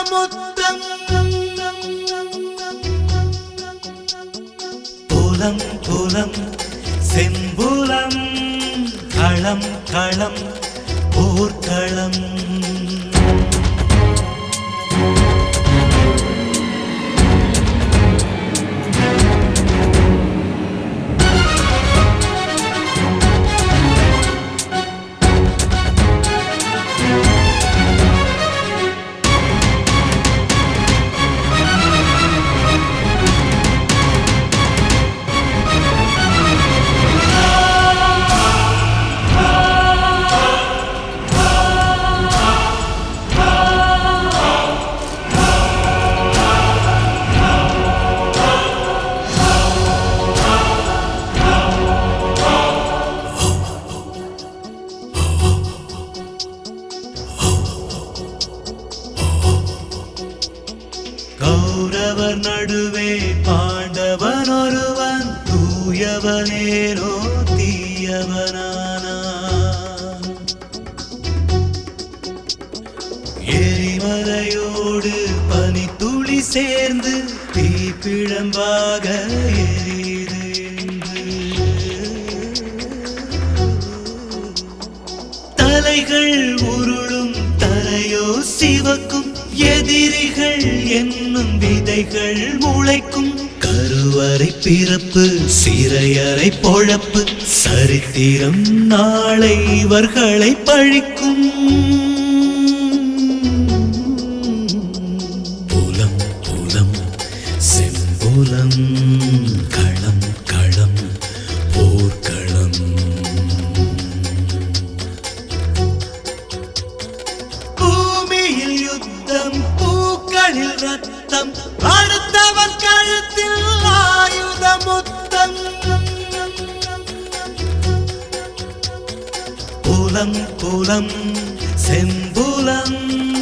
முத்தம் புலம் புலம் செம்புலம் களம் களம் போர்க்களம் கௌரவர் நடுவே பாண்டவன் ஒருவன் தூயவனேனோ தீயவனானா எரிமலையோடு பனித்துளி சேர்ந்து தீப்பிழம்பாக எரியுது என்று. தலைகள் உருளும் தரையோ சிவக்கும் எதிரிகள் என்னும் விதைகள் முளைக்கும் கருவறை பிறப்பு சிறையறை பொழப்பு சரித்திரம் நாளை இவர்களை பழிக்கும் புலம் புலம் செம்புலம் களம் களம் போர்க்களம் பூமியில் யுத்தம் பூக்களில் ரத்தம் அடுத்தவன் கழுத்தில் ஆயுத முத்தம் புலம் புலம் செம்புலம்